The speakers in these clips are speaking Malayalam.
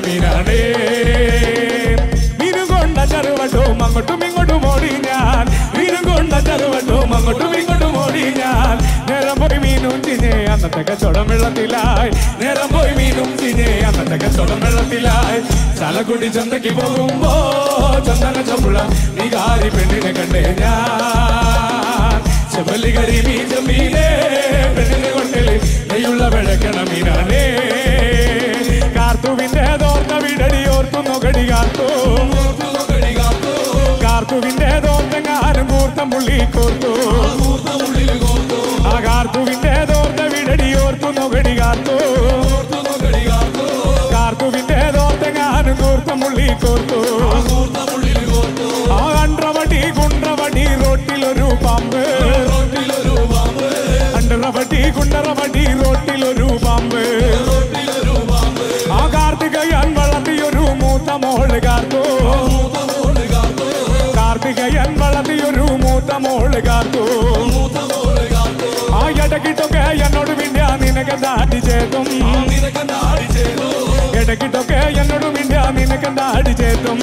മീനാണേ മീനും കൊണ്ട ചെറുവട്ടവും അങ്ങോട്ടും ഇങ്ങോട്ടും ഓടി ഞാൻ മീനും കൊണ്ട ചെറുവട്ടവും അങ്ങോട്ടും ഇങ്ങോട്ടും ഓടി ഞാൻ നേരം പോയി മീനും ചിഞ്ഞേ അന്നത്തെ കച്ചവടം വെള്ളത്തിലായി നേരം പോയി മീനും ചിഞ്ഞേ അന്നത്തെ കച്ചവടം വെള്ളത്തിലായി ചാലക്കുടി ചന്തയ്ക്ക് പോകുമ്പോ ചന്ദന ചമ്പുള നീ കാരി പെണ്ണിനെ കണ്ടേ ഞാൻ ചെവല്ലി കരി മീ ചെമ്മീനേ പെണ്ണിനെ കൊണ്ടില് നെയ്യുള്ള വെഴക്കണ മീനാണേ കാർത്തുവിന്റെ തോർത്ത വിടടി ഓർത്തു നൊകടി കാർത്തു കാർത്തുവിന്റെ തോർത്തെങ്ങാനും കൂർത്തം പുള്ളി കോർത്തു ആ കാർത്തുവിന്റെ തോർത്ത വിടടി ഓർത്തു നൊകടി കാർത്തു കാർത്തുവിന്റെ തോർത്തെങ്ങാനും കൂർത്തം പുള്ളി കോർത്തു ആ അണ്ടവടി കുണ്ടവടി റോട്ടിലൊരു പാമ്പ് അണ്ടറവടി കുണ്ടറവടി റോട്ടിലൊരു പാമ്പ് ആ കാർത്തികയൻ വളർത്തിയൊരു മൂത്ത മോള് കാർത്തു കാർത്തികയൻ വളർത്തിയൊരു മൂത്ത മോള് കാർത്തു ആ ഇടക്കിട്ടൊക്കെ എന്നോട് മിണ്ടാ നിനക്ക് ദാടി ചേത്തും ഇടക്കിട്ടൊക്കെ എന്നോട് മിണ്ടാ നിനക്ക് ദാടി ചേത്തും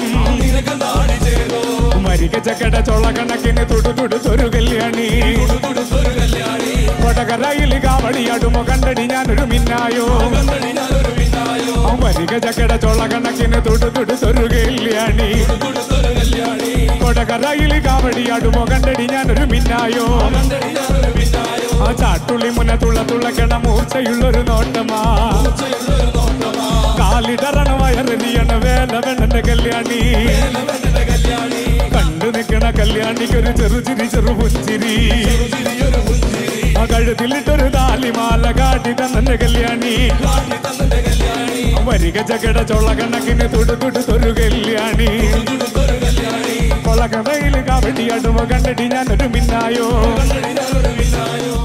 മരിക ചക്കട ചൊള്ള കണക്കിന് തുടു തുടുത്തൊരു കല്യാണി കൊടകരയിൽ കാവടിയാടുമോ കണ്ടടി ഞാനൊരു മിന്നായോ മരിക ചക്കട ചൊള്ള കണക്കിന് തുടു തുടുത്തൊരു കല്യാണി കൊടകരയിൽ കാവടിയാടുമോ കണ്ടടി ഞാനൊരു മിന്നായോ ആ ചാട്ടുള്ളി മുന തുള്ള തുള്ളക്കണ മൂർച്ചയുള്ളൊരു നോട്ടമാ കാലിടറണ വയറിയണ വേല വെണ്ണന്റെ കല്യാണി കണ്ടു നിൽക്കണ കല്യാണിക്കൊരു ചെറു ചിരി ചെറു പുഞ്ചിരി ആ കഴുത്തിലിട്ടൊരു താലിമാല കാട്ടി തന്നെ കല്യാണി വരിക ചകട ചൊള്ള കണക്കിന് തുടു തുടുത്തൊരു കല്യാണി കൊളകടയിൽ കാവടി അടുമ കണ്ടടി ഞാനൊരു മിന്നായോ